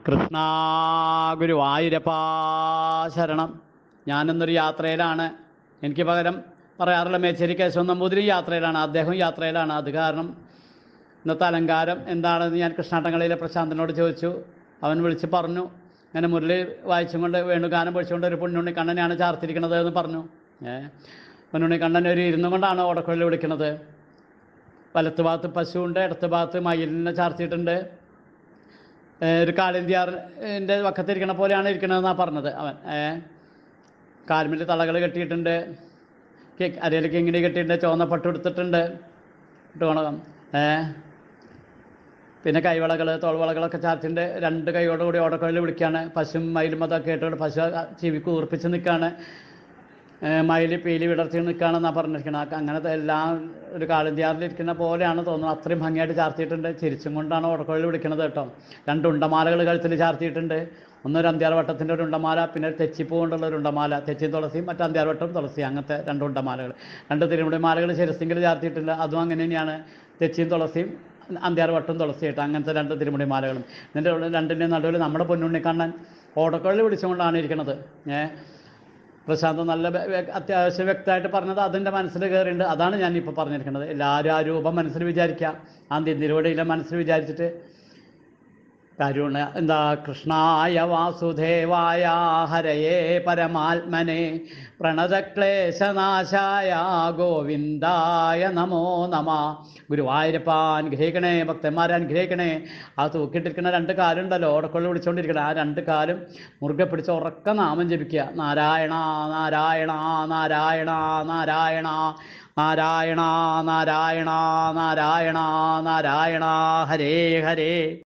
കൃഷ്ണ ഗുരുവായൂരപ്പാ ശരണം ഞാനിന്നൊരു യാത്രയിലാണ് എനിക്ക് പകരം പറയാറുള്ള മേച്ചേരി കേശവൻ നമ്പൂതിരി യാത്രയിലാണ് അദ്ദേഹം യാത്രയിലാണ് അത് കാരണം ഇന്നത്തെ അലങ്കാരം എന്താണെന്ന് ഞാൻ കൃഷ്ണാട്ടങ്ങളിലെ പ്രശാന്തനോട് ചോദിച്ചു അവൻ വിളിച്ച് പറഞ്ഞു അങ്ങനെ മുരളി വായിച്ചും കൊണ്ട് വേണുഗാനം പൊഴിച്ചുകൊണ്ട് ഒരു പുണ്യുണ്ണി കണ്ണനെയാണ് ചാർത്തിരിക്കുന്നത് എന്ന് പറഞ്ഞു ഏ പൊന്നുണ്ണി കണ്ണൻ ഒരു ഇരുന്നു കൊണ്ടാണ് ഓടക്കുഴൽ വിളിക്കുന്നത് വലത്ത് ഭാഗത്ത് പശുവുണ്ട് ഇടത്ത് ഭാഗത്ത് മയിലിനെ ചാർത്തിയിട്ടുണ്ട് ഏ, ഒരു കാളിന്തിയാറിൻ്റെ വക്കത്തിരിക്കണ പോലെയാണ് ഇരിക്കണതെന്നാണ് പറഞ്ഞത് അവൻ ഏ കാൽമിൽ തളകൾ കെട്ടിയിട്ടുണ്ട് അരയിലേക്ക് ഇങ്ങനെ കെട്ടിയിട്ടുണ്ട് ചുവന്ന പട്ട് എടുത്തിട്ടുണ്ട് ഇട്ടുകൊണകം ഏ പിന്നെ കൈവളകൾ തോൾവളകളൊക്കെ ചാർത്തിൻ്റെ രണ്ട് കൈയോടുകൂടി ഓടക്കുഴൽ വിളിക്കുകയാണ് പശുവും മയിലും അതൊക്കെ ആയിട്ട് പശു ചെവി കൂർപ്പിച്ച് നിൽക്കുകയാണ് മയിൽ പീലി വിടർത്തി നിൽക്കുകയാണെന്നാണ് പറഞ്ഞിരിക്കുന്നത് അങ്ങനത്തെ എല്ലാം ഒരു കാളിന്തിയാറിലിരിക്കുന്ന പോലെയാണ് തോന്നുന്നത് അത്രയും ഭംഗിയായിട്ട് ചാർത്തിയിട്ടുണ്ട് ചിരിച്ചും കൊണ്ടാണ് ഓടക്കുഴൽ വിളിക്കുന്നത് കേട്ടോ രണ്ട് ഉണ്ടമാലകൾ കഴുത്തിൽ ചാർത്തിയിട്ടുണ്ട് ഒന്നൊരു അന്ത്യാർ വട്ടത്തിൻ്റെ ഒരു ഉണ്ടമാല പിന്നെ ഒരു തെച്ചിപ്പൂ കൊണ്ടുള്ള ഒരു ഉണ്ടമാല തെച്ചിയും തുളസിയും മറ്റു അന്ത്യാർ വട്ടവും തുളസി അങ്ങനത്തെ രണ്ട് ഉണ്ടമാലകൾ രണ്ട് തിരുമുടി മാലകൾ ശിരസിങ്കിൽ ചാർത്തിയിട്ടില്ല അതും അങ്ങനെ തന്നെയാണ് തെച്ചിയും തുളസിയും അന്ത്യാർ വട്ടവും തുളസിയായിട്ട് അങ്ങനത്തെ രണ്ട് തിരുമുടി മാലകളും ഇതിൻ്റെ ഉള്ളിൽ രണ്ടിൻ്റെ നടുവിൽ നമ്മുടെ പൊന്നുണ്ണിക്കണ്ണൻ ഓടക്കുഴൽ പിടിച്ചുകൊണ്ടാണ് ഇരിക്കുന്നത് ഏഹ് പ്രശാന്ത് നല്ല വ്യ- വ്യ- അത്യാവശ്യം വ്യക്തമായിട്ട് പറഞ്ഞത് അതിൻ്റെ മനസ്സിൽ കയറിയിട്ടുണ്ട് അതാണ് ഞാൻ ഇപ്പോൾ പറഞ്ഞിരിക്കുന്നത് എല്ലാവരും ആ രൂപം മനസ്സിൽ വിചാരിക്കുക ആ തിരുവടിയിലെ മനസ്സിൽ വിചാരിച്ചിട്ട് കരുണ എന്താ കൃഷ്ണായ വാസുദേവായ ഹരയേ പരമാത്മനെ പ്രണതക്ലേശനാശായ ഗോവിന്ദായ നമോ നമ ഗുരുവായൂരപ്പ അനുഗ്രഹിക്കണേ ഭക്തന്മാരെ അനുഗ്രഹിക്കണേ ആ തൂക്കിയിട്ടിരിക്കുന്ന രണ്ട് കാലുണ്ടല്ലോ ഓടക്കൊള്ളി പിടിച്ചുകൊണ്ടിരിക്കണം ആ രണ്ട് കാലും മുറുകെ പിടിച്ച് ഉറക്ക നാമം ജപിക്കുക നാരായണ നാരായണ നാരായണ നാരായണ നാരായണ നാരായണ നാരായണ നാരായണ ഹരേ ഹരേ